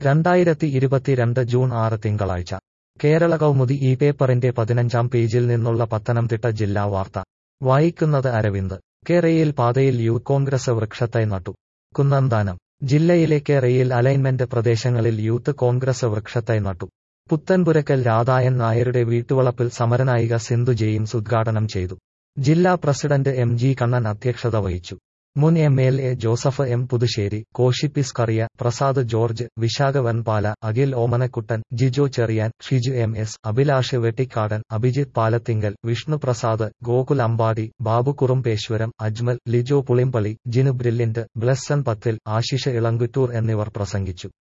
രണ്ടായിരത്തി ഇരുപത്തിരണ്ട് ജൂൺ ആറ് തിങ്കളാഴ്ച കേരള കൗമുദി ഈ പേപ്പറിന്റെ പതിനഞ്ചാം പേജിൽ നിന്നുള്ള പത്തനംതിട്ട ജില്ലാ വാർത്ത വായിക്കുന്നത് അരവിന്ദ് കേരയിൽ പാതയിൽ യൂത്ത് കോൺഗ്രസ് വൃക്ഷത്തൈ നട്ടു കുന്നന്താനം ജില്ലയിലെ കേരയിൽ അലൈൻമെന്റ് പ്രദേശങ്ങളിൽ യൂത്ത് കോൺഗ്രസ് വൃക്ഷത്തൈ നട്ടു പുത്തൻപുരക്കൽ രാധായൻ നായരുടെ വീട്ടുവളപ്പിൽ സമരനായിക സിന്ധു ജെയിംസ് ഉദ്ഘാടനം ചെയ്തു ജില്ലാ പ്രസിഡന്റ് എം ജി കണ്ണൻ അധ്യക്ഷത വഹിച്ചു മുൻ M L A Joseph M Puthussery കോഷിപ്പിസ് കറിയ പ്രസാദ് ജോർജ് വിശാഖ വൻപാല Akhil Omanakuttan Jijo Cherian Shiju M S Abhilash Vettikkadan Abhijith Palathingal Vishnu Prasad Gokul Ambadi Babu Kurumbeswaram Ajmal Lijo Pulimpally Jinu Brilliant Blessan പത്തിൽ ആശിഷ ഇളങ്കുറ്റൂർ എന്നിവർ പ്രസംഗിച്ചു